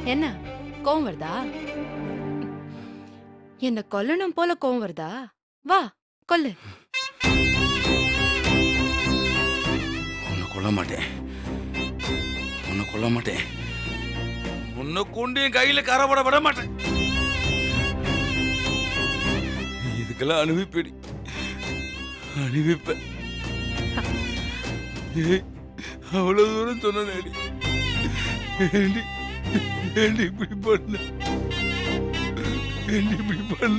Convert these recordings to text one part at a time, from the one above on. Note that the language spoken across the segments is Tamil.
என்ன கோவம் வருதா என்ன கொல்லணும் போல கோவம் வருதா வா கொல்லு உன்னை கொல்ல மாட்டேன் உன்னை கொல்ல மாட்டேன் உன்னை கொண்டு என் கையில கரப்பட விட மாட்டேன் இதுக்கெல்லாம் அனுபவிப்பேடி அனுபவிப்பேன் ஏய், அவ்வளவு தூரம் சொன்னேடி ஏண்டி ஏண்டி இப்படி பண்ண ஏண்டி இப்படி பண்ண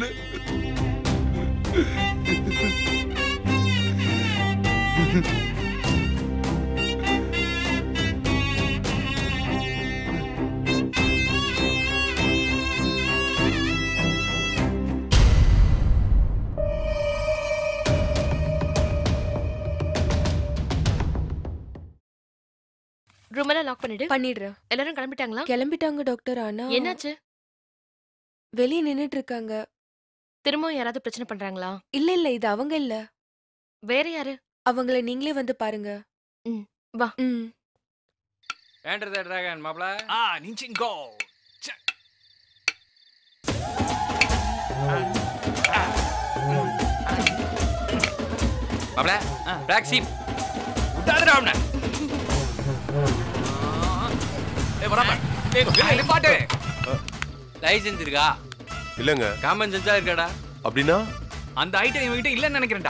ரூம் எல்லாம் லாக் பண்ணிடு பண்ணிடுறேன் எல்லாரும் கிளம்பிட்டாங்களா கிளம்பிட்டாங்க டாக்டர் ஆனா என்னாச்சு வெளியே நின்னுட்டு இருக்காங்க திரும்பவும் யாராவது பிரச்சனை பண்றாங்களா இல்ல இல்ல இது அவங்க இல்ல வேற யாரு அவங்கள நீங்களே வந்து பாருங்க ம், வா. ம் Enter the dragon, மாப்ள. Ah, Ninjago. மாப்ள, ஆ. black sheep. விட்டாதுடா அவனை. ஏய், வராம. ஏய், வெளிய நிப்பாட்டு. license இருக்கா இல்லங்க காமன் சென்ஸா இருக்காடா அப்படின்னா அந்த ஐட்டம் இவன்கிட்ட இல்லைன்னு நினைக்கிறேன்டா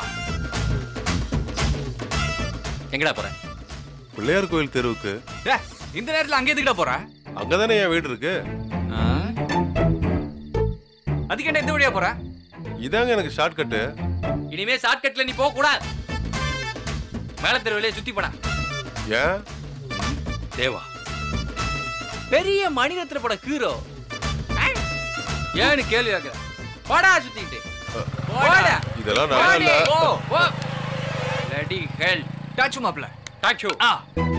எங்கடா போற பிள்ளையார் கோயில் தெருவுக்கு டேய், இந்த நேரத்துல அங்கே எதுக்குடா போற அங்கதானே என் வீடு இருக்கு ஆ? அதுக்கு என்ன இந்த வழியா போற இதாங்க எனக்கு ஷார்ட் கட்டு இனிமே ஷார்ட்கட்ல நீ போக கூடாது மேல தெருவிலே சுத்தி போடா ஏன் தேவா பெரிய மணிரத்ன பட ஹீரோ ஏன்னு கேள்வி கேக்குற போடா சுத்திட்டு போடா இதெல்லாம் நல்லா இல்ல போ போ லடி ஹெல் டாச்சு மாப்ள டாச்சு ஆ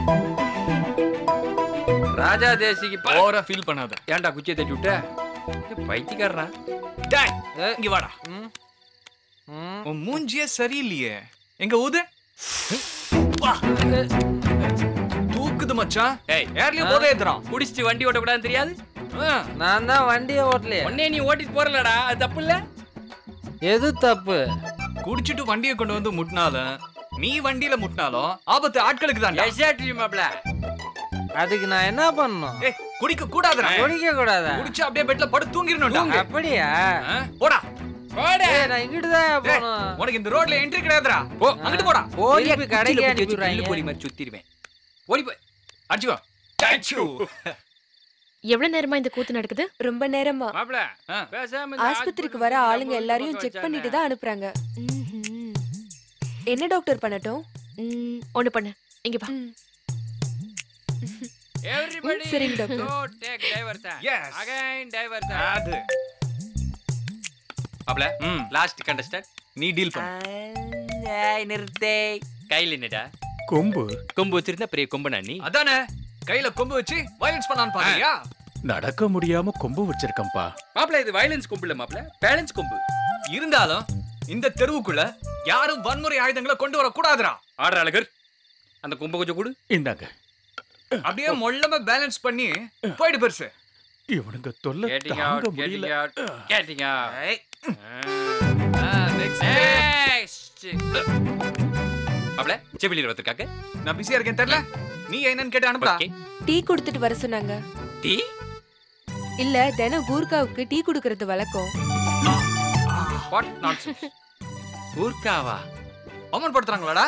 ராஜா தேசிக்கு பா ஓவரா ஃபீல் பண்ணாத ஏன்டா குச்சியை தட்டி விட்ட இது பைத்தியக்காரனா டேய் இங்க வாடா உன் மூஞ்சியே சரியில்லையே எங்க ஊது வா. தூக்குது மச்சான் ஏய் ஏர்லயும் போதே ஏத்துறான் குடிச்சிட்டு வண்டி ஓட்டக்கூடாதுன்னு தெரியாது ஆ. நான் தான் வண்டியை ஓட்டலையே உடனே நீ ஓட்டிட்டு போறலடா அது தப்பு இல்ல எது தப்பு குடிச்சிட்டு வண்டியை கொண்டு வந்து முட்டினாலும் நீ வண்டியில முட்டினாலும் ஆபத்து ஆட்களுக்கு தான் எக்ஸாக்ட்லி மாப்ள அதுக்கு நான் என்ன பண்ணணும் ஏய் குடிக்க கூடாதுடா குடிக்க கூடாதா குடிச்சு அப்படியே பெட்ல படுத்து தூங்கிரணும்டா அப்படியா ஆ? போடா போடா ஏய், நான் இங்கிட்டு தான் டேய், போகணும் உனக்கு இந்த ரோட்ல என்ட்ரி கிடையாதுடா போ அங்கிட்டு போடா திருப்பி கடைக்கு அனுப்பிடுறாங்க போலி மாதிரி சுத்திடுவேன் ஓடி போய் அடிச்சுக்கோ டாச்சு எவ்வளவு நேரமா இந்த கூத்து நடக்குது ரொம்ப நேரமா மாப்ள ஆ. பேசாம இந்த ஆஸ்பத்திரிக்கு வர ஆஸ்பத்திரி ஆளுங்க எல்லாரையும் செக் பண்ணிட்டு தான் அனுப்புறாங்க ம்ஹும். என்ன டாக்டர் பண்ணட்டும் ம், ஒண்ணு பண்ணு இங்க வா ம். Everybody ம், சரிங்க doctor. go take diversion. Yes. Again diversion. அது மாப்ள ம் லாஸ்ட் கண்டஸ்டன்ட் நீ டீல் பண்ணு நிறுத்தே கையில் என்னடா கொம்பு கொம்பு வச்சிருந்தா பெரிய கொம்பு நீ அதானே கையில கொம்பு வச்சு வயலன்ஸ் பண்ணலான்னு பாக்கறியா நடக்க முடியாம கொம்பு வச்சிருக்கேன்பா மாப்ள இது வயலன்ஸ் கொம்பு இல்ல மாப்ள பேலன்ஸ் கொம்பு இருந்தாலும் இந்த தெருவுக்குள்ள யாரும் வன்முறை ஆயுதங்களை கொண்டு வர கூடாதுடா ஆடுற அழகர் அந்த கொம்பை கொஞ்சம் கொடு இந்தாங்க அப்படியே மொல்லமா பேலன்ஸ் பண்ணி போயிடு பெருசு இவனுங்க தொல்லை கேட்டிங் தாங்க அவுட் முடியல கேட்டிங் அவுட் கேட்டிங் ஏய். அவுட் ஆ, next. நெக்ஸ்ட் மாப்ள செவிலியர் வந்திருக்காங்க நான் பிஸியா இருக்கேன் தெரியல நீ என்னன்னு கேட்டு அனுப்புடா ஓகே டீ கொடுத்துட்டு வர சொன்னாங்க டீ இல்ல தினம் கூர்காவுக்கு டீ குடுக்கறது வழக்கம் வாட் நான்சென்ஸ் ஊர்க்காவா அவமானப்படுத்துறாங்களாடா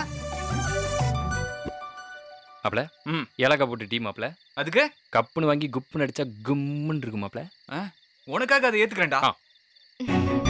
மாப்ள ம். ஏலக்காய் போட்டு டீ மாப்ள அதுக்கு கப்புன்னு வாங்கி குப்புன்னு அடிச்சா கும்முன்னு இருக்கு மாப்ள உனக்காக அதை ஏத்துக்கிறேன்டா ஆ.